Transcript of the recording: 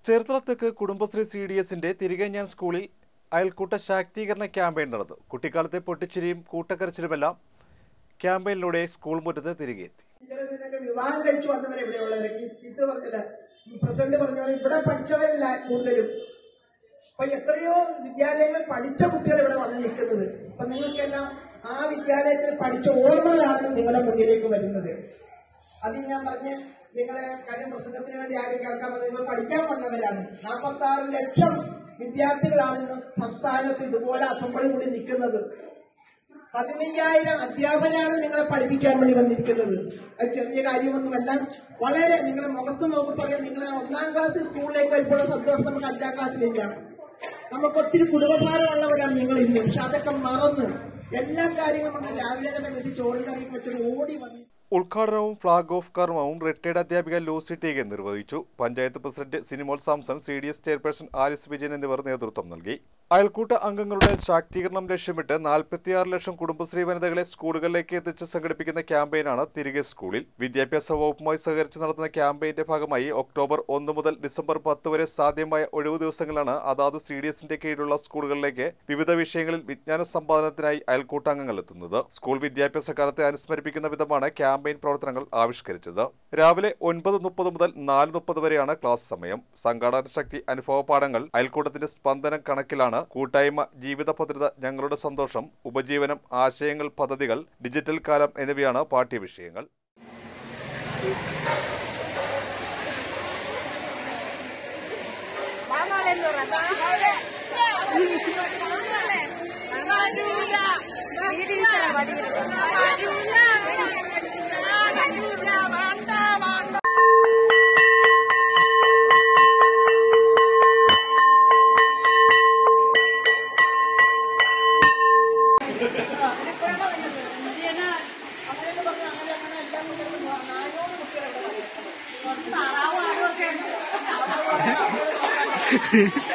ചേർത്തലത്തേക്ക് Kudumbashree C D എസിന്റെ തിരികെ ഞാൻ സ്കൂളിൽ അയൽക്കൂട്ട ശാക്തീകരണ ക്യാമ്പയിൻ നടന്നു കുട്ടിക്കാലത്തെ പൊട്ടിച്ചിരിയും കൂട്ടക്കരച്ചിലുമെല്ലാം ക്യാമ്പയിനിലൂടെ സ്കൂൾ മുറ്റത്ത് തിരികെ എത്തി ഇതിൽ നിന്നൊക്കെ വിവാഹം കഴിച്ചു വന്നവർ എവിടെയുള്ളവരൊക്കെ ഈ സ്പീക്കർ പറഞ്ഞില്ല ഈ പ്രസിഡന്റ് പറഞ്ഞ പോലെ ഇവിടെ പഠിച്ചവരല്ല കൂടുതലും അപ്പൊ എത്രയോ വിദ്യാലയങ്ങളിൽ പഠിച്ച കുട്ടികൾ ഇവിടെ വന്ന് നിൽക്കുന്നത് അപ്പൊ നിങ്ങൾക്കെല്ലാം ആ വിദ്യാലയത്തിൽ പഠിച്ച ഓർമ്മകളാണ് നിങ്ങളുടെ മുന്നിലേക്ക് വരുന്നത് അത് ഞാൻ പറഞ്ഞ് നിങ്ങളെ കാര്യം പ്രസംഗത്തിന് വേണ്ടി ആരും കേൾക്കാൻ വന്നത് നിങ്ങൾ പഠിക്കാൻ വന്നവരാണ് നാൽപ്പത്തി ആറ് ലക്ഷം വിദ്യാർത്ഥികളാണ് ഇന്ന് സംസ്ഥാനത്ത് ഇതുപോലെ അസംബ്ലി കൂടി നിൽക്കുന്നത് പതിനയ്യായിരം അധ്യാപകരാണ് നിങ്ങളെ പഠിപ്പിക്കാൻ വേണ്ടി വന്നിരിക്കുന്നത് അത് ചെറിയ കാര്യമൊന്നുമല്ല വളരെ നിങ്ങളെ മുഖത്ത് നോക്കി പറയാം നിങ്ങളെ ഒന്നാം ക്ലാസ് സ്കൂളിലേക്ക് വരുമ്പോൾ സന്തോഷം നമുക്ക് അഞ്ചാം ക്ലാസ്സിലേക്കാണ് നമുക്ക് ഒത്തിരി കുടുംബഭാരമുള്ളവരാണ് നിങ്ങൾ ഇന്ന് പക്ഷെ അതൊക്കെ മറന്ന് എല്ലാ കാര്യങ്ങളും നമ്മൾ രാവിലെ തന്നെ വേണ്ടി ചോറും കറിയും വെച്ചിട്ട് ഓടി വന്നു ഉദ്ഘാടനവും ഫ്ളാഗ് ഓഫ് കർമ്മവും റിട്ടയർഡ് അധ്യാപിക ലൂസി ടീഗൻ നിർവഹിച്ചു panchayat president Sinimol Samson C D S chairperson Alice Vijayan എന്നിവർ നേതൃത്വം നൽകി അയൽക്കൂട്ട അംഗങ്ങളുടെ ശാക്തീകരണം ലക്ഷ്യമിട്ട് നാൽപ്പത്തിയാറ് ലക്ഷം കുടുംബശ്രീ വനിതകളെ സ്കൂളുകളിലേക്ക് എത്തിച്ച് സംഘടിപ്പിക്കുന്ന ക്യാമ്പയിനാണ് തിരികെ സ്കൂളിൽ വിദ്യാഭ്യാസ വകുപ്പുമായി സഹകരിച്ച് നടത്തുന്ന ക്യാമ്പയിന്റെ ഭാഗമായി ഒക്ടോബർ ഒന്ന് മുതൽ ഡിസംബർ പത്ത് വരെ സാധ്യമായ ഒഴിവു ദിവസങ്ങളാണ് അതാത് സി ഡി എസിന്റെ കീഴിലുള്ള സ്കൂളുകളിലേക്ക് വിവിധ വിഷയങ്ങളിൽ വിജ്ഞാന സമ്പാദനത്തിനായി അയൽക്കൂട്ടാംഗങ്ങൾ എത്തുന്നത് സ്കൂൾ വിദ്യാഭ്യാസ കാലത്തെ അനുസ്മരിപ്പിക്കുന്ന വിധമാണ് ക്യാമ്പയിൻ പ്രവർത്തനങ്ങൾ ആവിഷ്കരിച്ചത് രാവിലെ ഒൻപത് മുപ്പത് മുതൽ നാല് മുപ്പത് വരെയാണ് ക്ലാസ് സമയം സംഘാടന ശക്തി അനുഭവ പാഠങ്ങൾ അയൽക്കൂട്ടത്തിന്റെ സ്പന്ദനം കണക്കിലാണ് കൂട്ടായ്മ ജീവിത ഭദ്രത ഞങ്ങളുടെ സന്തോഷം ഉപജീവനം ആശയങ്ങൾ പദ്ധതികൾ ഡിജിറ്റൽ കാലം എന്നിവയാണ് പാഠ്യവിഷയങ്ങൾ നായോട് കുട്ടികളെ